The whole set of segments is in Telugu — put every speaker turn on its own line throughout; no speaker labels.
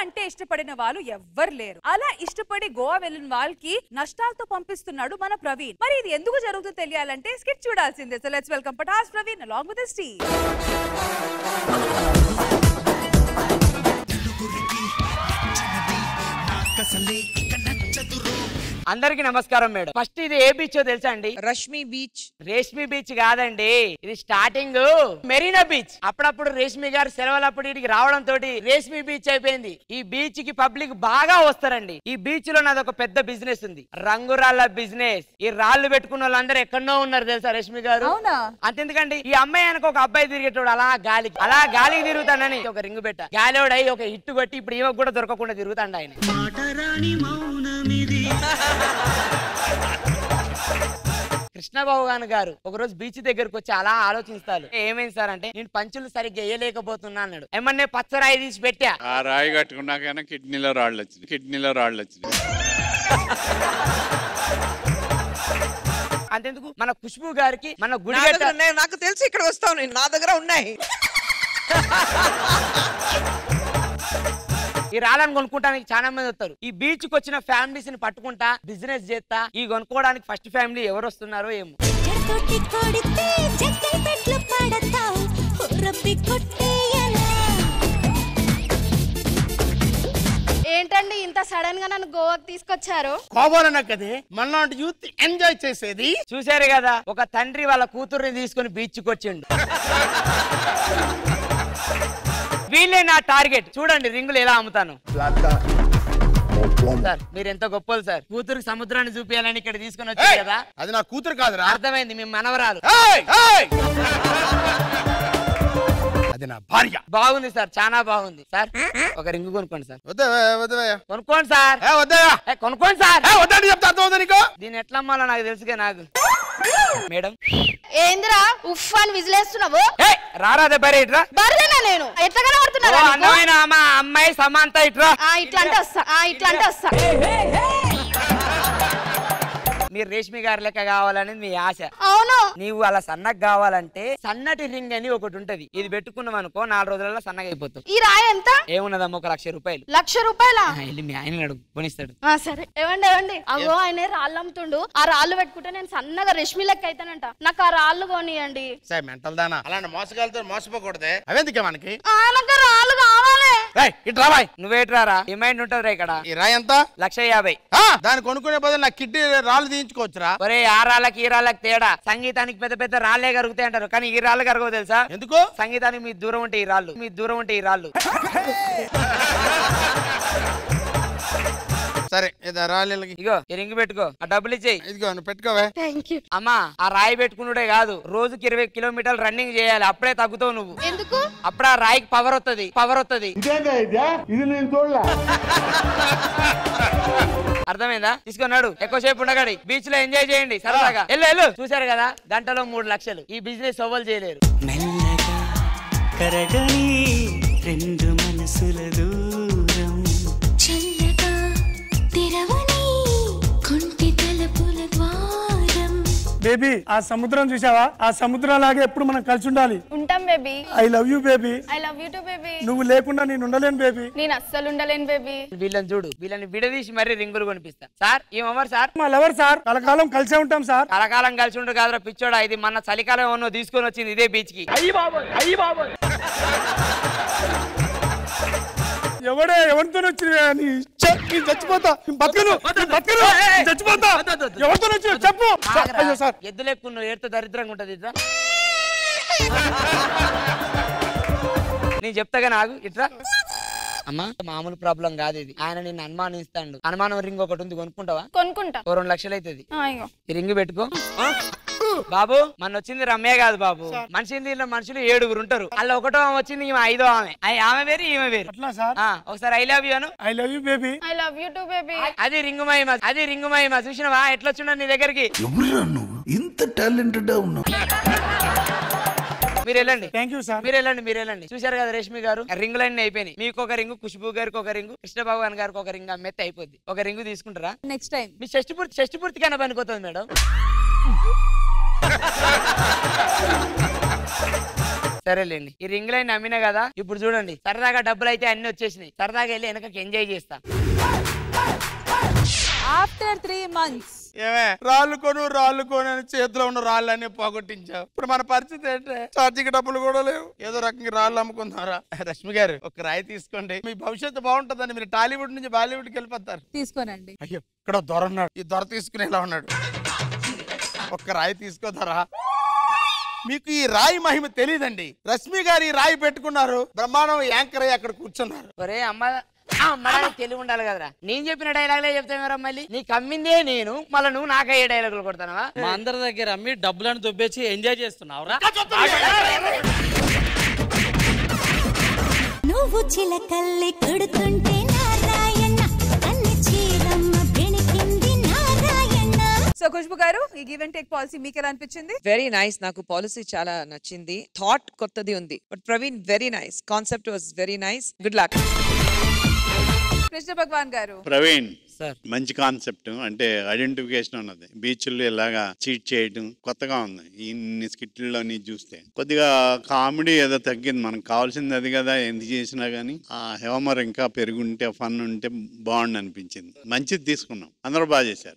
అంటే ఇష్టపడిన వాళ్ళు ఎవ్వరు లేరు అలా ఇష్టపడి గోవా వెళ్ళిన వాళ్ళకి నష్టాలతో పంపిస్తున్నాడు మన ప్రవీణ్ మరి ఇది ఎందుకు జరుగుతుందో తెలియాలంటే స్కిట్ చూడాల్సిందే so let's welcome Patas Praveen along with స్టీ
అందరికి నమస్కారం మేడం ఫస్ట్ ఇది ఏ బీచ్ తెలుసా అండి
రష్మి బీచ్
రేష్మి బీచ్ కాదండి ఇది స్టార్టింగ్ మెరీనా బీచ్ అప్పుడప్పుడు రేష్మి గారు సెలవులప్పుడు ఇడికి రావడం తోటి రేష్మి బీచ్ అయిపోయింది ఈ బీచ్ కి పబ్లిక్ బాగా వస్తారండి ఈ బీచ్ లో నాది ఒక పెద్ద బిజినెస్ ఉంది రంగురాళ్ళ బిజినెస్ ఈ రాళ్ళు పెట్టుకున్న వాళ్ళందరూ ఎక్కడో ఉన్నారు తెలుసా రేష్మి గారు
అవునా
అంతెందుకండి ఈ అమ్మాయి వెనక ఒక అబ్బాయి తిరిగేటోడు అలా గాలికి అలా గాలికి తిరుగుతానని ఒక రింగు పెట్ట గాలివాడై ఒక హిట్ కొట్టి ఇప్పుడు ఈమెకు కూడా దొరకకుండా తిరుగుతాండి ఆయన కృష్ణబాబు గాని గారు ఒక రోజు బీచ్ దగ్గరకు వచ్చి అలా ఆలోచిస్తారు ఏమైంది సార్ అంటే నేను పంచులు సరిగ్గా వేయలేకపోతున్నా అన్నాడు ఏమన్నా పచ్చరాయి తీసి పెట్టా
ఆ రాయి కట్టుకున్నాకైనా కిడ్నీలో రాళ్ళు వచ్చినాయి కిడ్నీలో రాళ్ళు వచ్చినాయి
అంతెందుకు మన ఖుష్బు గారికి మన
నా
గుడి
దగ్గర ఉన్నాయి. నాకు తెలిసి ఇక్కడ వస్తావు నేను నా దగ్గర ఉన్నాయి
ఈ రాళ్ళని కొనుక్కోవడానికి చాలా మంది వస్తారు ఈ బీచ్ కి వచ్చిన ఫ్యామిలీస్ ని పట్టుకుంటా బిజినెస్ చేస్తా ఈ కొనుక్కోవడానికి ఫస్ట్ ఫ్యామిలీ ఎవరు వస్తున్నారో ఏమో
చెడతోటి కొడితే జగ్గై పెట్లు పడతావు రబ్బి కొట్టేయలా
ఏంటండి ఇంత సడన్ గా నన్ను గోవాకి తీసుకొచ్చారు
కోవాలన్న కదే మనలాంటి యూత్ ఎంజాయ్ చేసేది
చూశారు కదా ఒక తండ్రి వాళ్ళ కూతుర్ని తీసుకుని బీచ్ కి వచ్చిండు వీళ్ళే నా టార్గెట్ చూడండి రింగులు ఎలా అమ్ముతాను సార్ మీరు ఎంత గొప్పలు సార్ కూతురికి సముద్రాన్ని చూపించాలని ఇక్కడ తీసుకుని వచ్చారు
ఏయ్!
కదా
అది నా కూతురు కాదురా
అర్థమైంది మీ మనవరాలు
ఏయ్! ఏయ్! అది నా భార్య
బాగుంది సార్ చాలా బాగుంది సార్ ఒక రింగు కొనుక్కోండి సార్
వద్దా వద్దా
కొనుక్కోండి సార్
ఏ వద్దయ్యా
ఏ, కొనుక్కోండి సార్
ఏ వద్దని చెప్తా అర్థం అవుతా నీకు
దీన్ని ఎట్లా అమ్మాలో నాకు తెలుసుగా నాకు మేడం
ఏందిరా ఉఫ్ అని విజిలేస్తున్నావు
ఏ రారా దెబ్బరే ఇట్రా
బర్రెనా నేను ఎట్లా
ఓ,
కనబడుతున్నారా నీకు?
అందమైన అమ్మ అమ్మాయి సమాంత ఇట్రా
ఆ ఇట్లా అంటే వస్తా ఆ ఇట్లా అంటే వస్తా
మీరు రేష్మి గారి లెక్క కావాలని మీ ఆశ
అవును
నీవు అలా సన్నగా కావాలంటే సన్నటి రింగ్ అని ఒకటి ఉంటది ఇది పెట్టుకున్నాం అనుకో నాలుగు రోజులలో సన్నగా అయిపోతావు
ఈ రాయి ఎంత
ఏమున్నదమ్మ ఒక లక్ష రూపాయలు
లక్ష రూపాయల
ఆ, వెళ్ళి మీ ఆయన అడుగు కొనిస్తాడు
ఆ సరే ఏవండి ఏవండి అగో ఆయన రాళ్ళు అమ్ముతుండు ఆ రాళ్ళు పెట్టుకుంటే నేను సన్నగా రష్మి లెక్క అయితానంట నాకు ఆ రాళ్ళు కొనియండి
సరే మెంటల్ దానా అలాంటి మోసగాలతో మోసపోకూడదే అవేందుకే మనకి
ఆ, నాకు ఆ రాళ్ళు కావాలి
ఏయ్, ఇటు రాబాయ్
నువ్వేట్రారా డిమాండ్ ఉంటదిరా ఇక్కడ
ఈ రాయి ఎంత
లక్ష యాభై
ఆ, దాన్ని కొనుక్కునే బదులు నా కిడ్నీ రాళ్ళు తీయించుకోవచ్చురా
ఒరే ఆ రాళ్ళకి ఈ రాళ్ళకి తేడా సంగీతానికి పెద్ద పెద్ద రాళ్ళే కరుగుతాయి అంటారు కానీ ఈ రాళ్ళు కరగవు తెలుసా
ఎందుకు
సంగీతానికి మీ దూరం ఉంటే ఈ రాళ్ళు మీ దూరం ఉంటే ఈ రాళ్ళు
సరే ఇది రాళ్ళకి
ఇగో ఈ రింగ్ పెట్టుకో ఆ డబ్బులు ఇచ్చేయి
ఇదిగో నువ్వు పెట్టుకోవే
థ్యాంక్ యూ
అమ్మా ఆ రాయి పెట్టుకున్నాడే కాదు రోజుకి ఇరవై కిలోమీటర్లు రన్నింగ్ చేయాలి అప్పుడే తగ్గుతావు నువ్వు
ఎందుకు
అప్పుడు ఆ రాయికి పవర్ వస్తుంది పవర్ వస్తుంది అర్థమైందా తీసుకున్నాడు ఎక్కువసేపు ఉండగాడి బీచ్ లో ఎంజాయ్ చేయండి సరదాగా వెళ్ళు వెళ్ళు చూశారు కదా గంటలో మూడు లక్షలు ఈ బిజినెస్ ఎవ్వరు చేయలేరు
మెల్లగా కరగని రెండు మనసుల దూరం
చల్లగా తెరవని కుంటి తలుపుల ద్వారం
బేబీ ఆ సముద్రం చూసావా ఆ సముద్రం లాగే ఎప్పుడు మనం కలిసి ఉండాలి
ఉంటాం baby
I love you baby
I love you too baby
నువ్వు లేకుండా నేను ఉండలేను బేబీ
నేను అస్సలు ఉండలేను బేబీ
వీళ్ళని చూడు వీళ్ళని విడదీసి మరీ రింగులు కొనిపిస్తా సార్ ఏమవ్వరు సార్
మా లవర్ సార్ కలకాలం కలిసే ఉంటాం సార్
కలకాలం కలిసి ఉండు కాదురా పిచ్చోడా ఇది మన చలికాలం ఏమన్నా తీసుకొని వచ్చింది ఇదే బీచ్ కి
ఎవడే ఎవరితో వచ్చిన చచ్చిపోతా నేను బతకను నేను బతకను నేను చచ్చిపోతా ఎవరితో వచ్చిన చెప్పు సార్, అయ్యో సార్
ఎద్దు లెక్కు నువ్వు ఏడుతో దరిద్రంగా ఉంటది ఇట్రా నేను చెప్తాగా నాకు ఇట్రా అమ్మా మామూలు ప్రాబ్లం కాదు ఇది ఆయన నిన్ను అనుమానిస్తాడు అనుమానం రింగ్ ఒకటి ఉంది కొనుక్కుంటావా
కొనుక్కుంటా
ఓ రెండు లక్షలు అవుతుంది
ఆ, ఇగో
ఈ రింగ్ పెట్టుకో బాబు మన వచ్చింది రమ్మే కాదు బాబు మనిషి దీనిలో మనుషులు ఏడుగురు ఉంటారు అలా ఒకటో ఆమె వచ్చింది ఈమె ఐదో ఆమె అయ్ ఆమె వేరు ఈమె వేరు
అట్లా సార్
ఆ, ఒకసారి ఐ లవ్ యూ అను
I love you baby
I love you too baby
అది రింగు మహిమ అది రింగు మహిమ చూసినవా ఎట్లా వచ్చిండ నీ దగ్గరికి
ఎవరురా నువ్వు ఇంత టాలెంటెడ్ ఉన్నావు
మీరు వెళ్ళండి
థ్యాంక్ యూ సార్
మీరు వెళ్ళండి మీరు వెళ్ళండి చూశారు కదా రేష్మి గారు రింగులు అన్ని అయిపోయినాయి మీకు ఒక రింగు ఖుష్బు గారికి ఒక రింగు కృష్ణభగవాన్ గారికి ఒక రింగు అమ్మెత్తి అయిపోద్ది ఒక రింగు తీసుకుంటారా
నెక్స్ట్ టైం
మీ షష్టి పూర్తి షష్టి పూర్తికైనా పనిపోతుంది మేడం సరేలేండి ఈ రింగ్ లైన్ నమ్మినా కదా ఇప్పుడు చూడండి సరదాగా డబ్బులు అయితే అన్ని వచ్చేసినాయి సరదాగా వెళ్ళి వెనకకి ఎంజాయ్ చేస్తా
ఆఫ్టర్ త్రీ మంత్స్
ఏమే రాళ్ళు కొను రాళ్ళు కొను అని చేతిలో ఉన్న రాళ్ళన్నీ పోగొట్టించావు ఇప్పుడు మన పరిస్థితి ఏంటే ఛార్జింగ్ డబ్బులు కూడా లేవు ఏదో రకంగా రాళ్ళు అమ్ముకుందారా రష్మి గారు ఒక రాయి తీసుకోండి మీ భవిష్యత్తు బాగుంటుందని మీరు టాలీవుడ్ నుంచి బాలీవుడ్కి వెళ్ళిపోతారు
తీసుకోనండి
అయ్యో ఇక్కడ దొర ఉన్నాడు ఈ దొర తీసుకునేలా ఉన్నాడు ఒక్క రాయి తీసుకోదరా మీకు ఈ రాయి మహిమ తెలియదండి రష్మి గారు ఈ రాయి పెట్టుకున్నారు బ్రహ్మాండం యాంకర్ అయ్యి అక్కడ కూర్చున్నారు
ఒరే అమ్మ ఆ అమ్మడానికి తెలివి ఉండాలి కదరా నేను చెప్పిన డైలాగ్లే చెప్తాను మళ్ళీ నీకు అమ్మిందే నేను మళ్ళీ నువ్వు నాకయ్యే డైలాగులు కొడతానవా
మా అందరి దగ్గర అమ్మి డబ్బులను దుబ్బేసి ఎంజాయ్ చేస్తున్నావురా
నువ్వు చిలకల్లి కొడుతుంటే నారాయణ అన్ని చీరమ్మ బెణికింది నారాయణ
సో ఖుష్బు గారు ఈ గివ్ అండ్ టేక్ పాలసీ మీకు ఎలా అనిపించింది
వెరీ నైస్ నాకు పాలసీ చాలా నచ్చింది థాట్ కొత్తది ఉంది but Praveen very nice concept was very nice good luck
Krishna Bhagavan గారు
ప్రవీణ్
సార్
మంచి కాన్సెప్ట్ అంటే ఐడెంటిఫికేషన్ ఉన్నది బీచ్లు ఇలాగా చీట్ చేయడం కొత్తగా ఉంది ఇన్ని స్కిట్లలోని చూస్తే కొద్దిగా కామెడీ ఏదో తగ్గింది మనకు కావాల్సింది అది కదా ఎంత చేసినా గానీ ఆ హ్యూమర్ ఇంకా పెరుగుంటే ఫన్ ఉంటే బాగుండు అనిపించింది మంచిది తీసుకున్నాం అందరూ బాగా చేశారు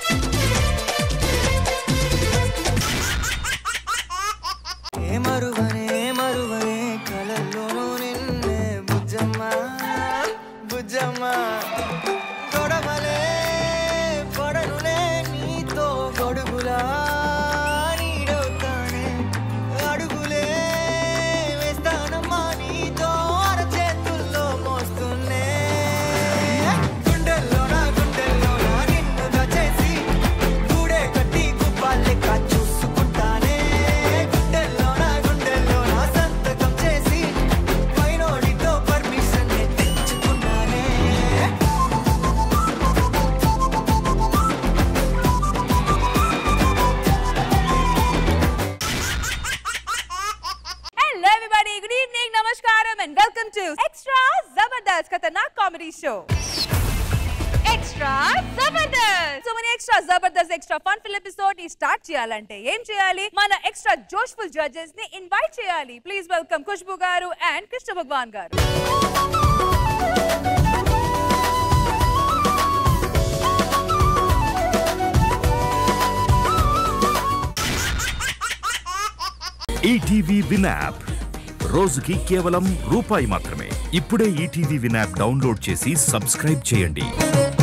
ఏ మరువనే మరువనే కలల్లోనూ నిన్నే బుజ్జమ్మ బుజ్జమ్మ గొడవలే పడనులే నీతో గొడుగులా నీడవుతానే అడుగులే వేస్తానమ్మా నీతో అరచేతుల్లో మోస్తున్నే గుండెల్లోన గుండెల్లోన నిన్ను దచేసి గూడే కట్టి గుప్పాలెక్క చూసుకుంటానే గుండెల్లోన గుండెల్లోన సంతకం చేసి పైనోడితో పర్మిషన్ తెచ్చుకున్నానే
హలో ఎవ్రీబడి గుడ్ ఈవినింగ్ నమస్కారం and welcome to extra Jabardasth ఖతర్నాక్ comedy show extra Jabardasth so మన extra Jabardasth extra fun fill episode ని స్టార్ట్ చేయాలంటే ఏం చేయాలి మన ఎక్స్ట్రా జోష్ఫుల్ జడ్జెస్ ని ఇన్వైట్ చేయాలి ప్లీజ్ వెల్కమ్ ఖుష్బు గారు అండ్ కృష్ణ భగవాన్ గారు
ఈటీవీ విన్ యాప్ రోజుకి కేవలం రూపాయి మాత్రమే ఇప్పుడే ఈటీవీ విన్ యాప్ డౌన్లోడ్ చేసి సబ్స్క్రైబ్ చేయండి